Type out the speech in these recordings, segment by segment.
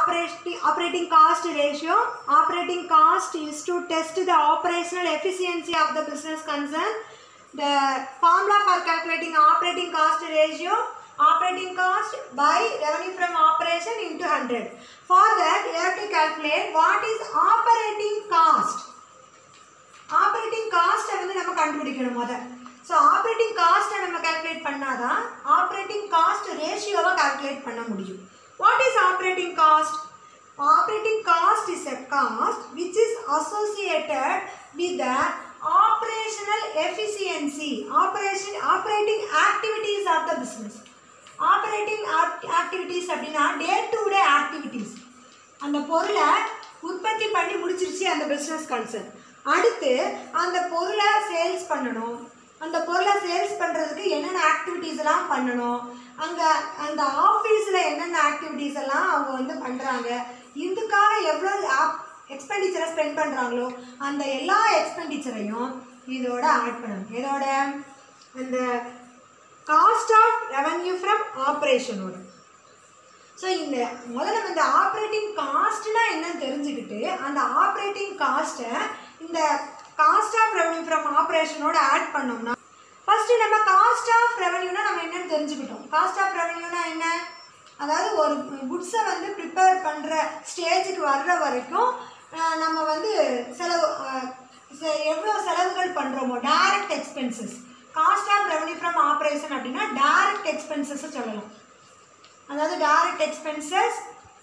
operating operating cost ratio operating cost is to test the operational efficiency of the business concern the formula for calculating operating cost ratio operating cost by revenue from operation into 100 for that you have to calculate what is operating cost operating காஸ்ட்டை வந்து நம்ம கண்டுபிடிக்கணும் முத so operating காஸ்ட்டை நம்ம calculate பண்ணாதான் operating cost ரேஷியோவை calculate பண்ண முடியும் what is operating cost operating cost is a cost which is associated with the operational efficiency operation operating activities of the business operating activities அப்படின்னா டே டு டே ஆக்டிவிட்டீஸ் அந்த பொருளை உற்பத்தி பண்ணி முடிச்சிருச்சு அந்த business concern அடுத்து அந்த பொருளை சேல்ஸ் பண்ணணும் அந்த பொருளை சேல்ஸ் பண்ணுறதுக்கு என்னென்ன ஆக்டிவிட்டீஸ் எல்லாம் பண்ணணும் அங்கே அந்த ஆஃபீஸில் என்னென்ன ஆக்டிவிட்டீஸ் எல்லாம் அவங்க வந்து பண்ணுறாங்க இதுக்காக எவ்வளோ எக்ஸ்பெண்டிச்சரை ஸ்பெண்ட் பண்ணுறாங்களோ அந்த எல்லா எக்ஸ்பெண்டிச்சரையும் இதோட ஆட் பண்ணணும் இதோட அந்த காஸ்ட் ஆஃப் ரெவன்யூ ஃப்ரம் ஆப்ரேஷனோட ஸோ இந்த முதல்ல நம்ம இந்த ஆப்ரேட்டிங் காஸ்ட்னா என்னன்னு தெரிஞ்சுக்கிட்டு அந்த ஆப்ரேட்டிங் காஸ்ட்டை இந்த காஸ்ட் ஆஃப் ரெவன்யூ ஃப்ரம் ஆப்ரேஷனோட ஆட் பண்ணோம்னா ஃபர்ஸ்ட் நம்ம காஸ்ட் ஆஃப் ரெவன்யூனா நம்ம என்னன்னு தெரிஞ்சுக்கிட்டோம் காஸ்ட் ஆஃப் ரெவன்யூனா என்ன அதாவது ஒரு குட்ஸை வந்து ப்ரிப்பேர் பண்ணுற ஸ்டேஜுக்கு வர்ற வரைக்கும் அஹ், நம்ம வந்து செலவு அஹ், செ- எவ்வளோ செலவுகள் பண்ணுறோமோ direct expenses cost of revenue from operation அப்படின்னா டைரக்ட் எக்ஸ்பென்சஸை சொல்லலாம் அதாவது டைரக்ட் எக்ஸ்பென்சஸ்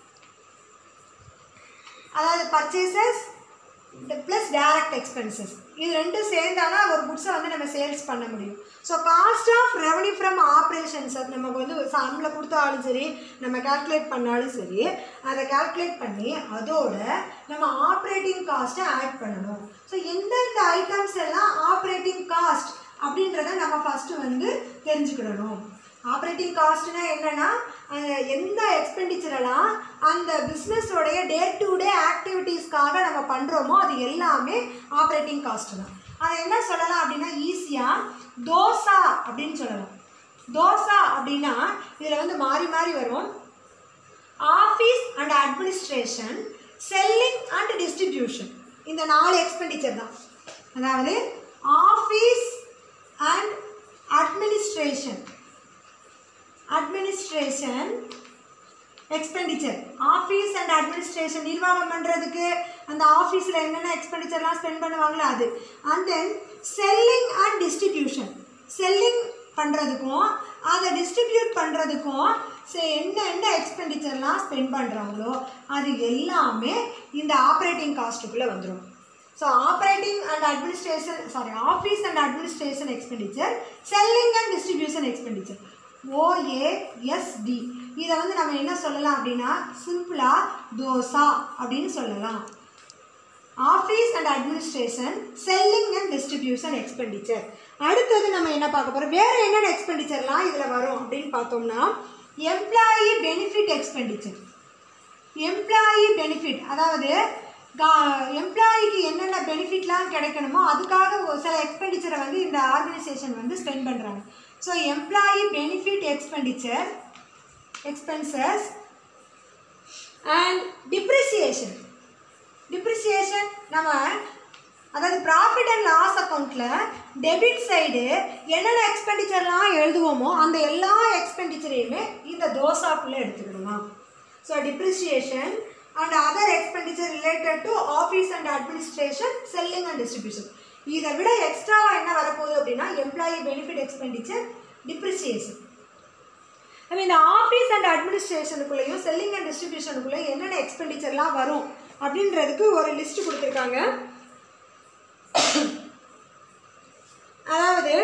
அதாவது பர்ச்சேசஸ் ப்ளஸ் டைரக்ட் எக்ஸ்பென்சஸ் இது ரெண்டும் சேர்ந்தாதான் ஒரு குட்ஸை வந்து நம்ம சேல்ஸ் பண்ண முடியும் so cost of revenue from operations அது நமக்கு வந்து ஒரு சம்பளம் கொடுத்தாலும் சரி நம்ம கால்குலேட் பண்ணாலும் சரி அதை கால்குலேட் பண்ணி அதோட நம்ம ஆப்ரேட்டிங் காஸ்ட்டை ஆட் பண்ணணும் ஸோ எந்தெந்த ஐட்டம்ஸ் எல்லாம் ஆப்ரேட்டிங் காஸ்ட் அப்படின்றத நம்ம ஃபஸ்ட்டு வந்து தெரிஞ்சுக்கிடணும் ஆப்ரேட்டிங் காஸ்ட்னா என்னன்னா அஹ், எந்த எக்ஸ்பெண்டிச்சரெல்லாம் அந்த பிஸ்னஸோடைய டே டு டே ஆக்டிவிட்டீஸ்க்காக நம்ம பண்ணுறோமோ அது எல்லாமே ஆப்ரேட்டிங் காஸ்ட் தான் அதை என்ன சொல்லலாம் அப்படின்னா ஈஸியாக தோசா அப்படின்னு சொல்லலாம் தோசா அப்படின்னா இதில் வந்து மாறி மாறி வரும் office and administration selling and distribution இந்த நாலு எக்ஸ்பெண்டிச்சர் தான் அதாவது office and administration administration expenditure office and administration நிர்வாகம் பண்ணுறதுக்கு அந்த ஆஃபீஸில் என்னென்ன எக்ஸ்பெண்டிச்சர்லாம் ஸ்பெண்ட் பண்ணுவாங்களோ அது and then selling and distribution selling பண்ணுறதுக்கும் அதை டிஸ்ட்ரிபியூட் பண்ணுறதுக்கும் என்ன என்ன எக்ஸ்பெண்டிச்சர்லாம் ஸ்பெண்ட் பண்ணுறாங்களோ அது எல்லாமே இந்த ஆப்ரேட்டிங் காஸ்ட்டுக்குள்ளே வந்துடும் so operating and administration sorry office and administration expenditure selling and distribution expenditure OASD இதை வந்து நம்ம என்ன சொல்லலாம் அப்படின்னா சிம்பிளாக தோசா அப்படின்னு சொல்லலாம் office and administration selling and distribution expenditure அடுத்தது நம்ம என்ன பார்க்க போகிறோம் வேறு என்னென்ன எக்ஸ்பெண்டிச்சர்லாம் இதில் வரும் அப்படின்னு பார்த்தோம்னா employee benefit expenditure employee benefit அதாவது எம்ப்ளாயிக்கு என்னென்ன பெனிஃபிட்லாம் கிடைக்கணுமோ அதுக்காக ஒரு சில எக்ஸ்பெண்டிச்சரை வந்து இந்த ஆர்கனைசேஷன் வந்து ஸ்பெண்ட் பண்ணுறாங்க so employee benefit expenditure expenses and depreciation depreciation நம்ம அதாவது ப்ராஃபிட் அண்ட் லாஸ் அக்கௌண்ட்டில் டெபிட் சைடு என்னென்ன எக்ஸ்பெண்டிச்சர்லாம் எழுதுவோமோ அந்த எல்லா எக்ஸ்பெண்டிச்சரையுமே இந்த தோசாக்குள்ளே எடுத்துக்கிடலாம் so depreciation and other expenditure related to office and administration selling and distribution இதை விட எக்ஸ்ட்ராவாக என்ன வரப்போகுது அப்படின்னா எம்ப்ளாயி பெனிஃபிட் எக்ஸ்பெண்டிச்சர் டிப்ரிசியேஷன் நம்ம இந்த ஆஃபீஸ் அண்ட் அட்மினிஸ்ட்ரேஷனுக்குள்ளேயும் செல்லிங் அண்ட் டிஸ்ட்ரிபியூஷனுக்குள்ளேயும் என்னென்ன எக்ஸ்பெண்டிச்சர்லாம் வரும் அப்படின்றதுக்கு ஒரு லிஸ்ட் கொடுத்துருக்காங்க அதாவது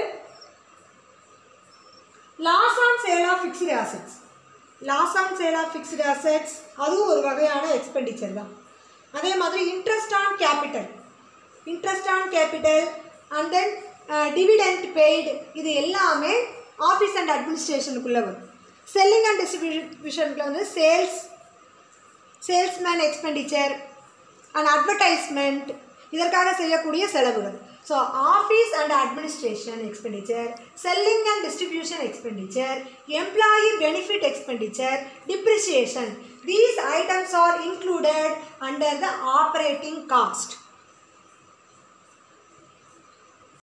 loss on sale of fixed assets loss on sale of fixed assets அதுவும் ஒரு வகையான எக்ஸ்பெண்டிச்சர் தான் அதே மாதிரி interest on capital interest on capital and then dividend paid இது எல்லாமே ஆஃபீஸ் அண்ட் அட்மினிஸ்ட்ரேஷனுக்குள்ளே வரும் செல்லிங் அண்ட் டிஸ்ட்ரிபியூஷனுக்குள்ள வந்து sales salesman expenditure and advertisement இதற்காக செய்யக்கூடிய செலவுகள் so office and administration expenditure selling and distribution expenditure employee benefit expenditure depreciation these items are included under the operating cost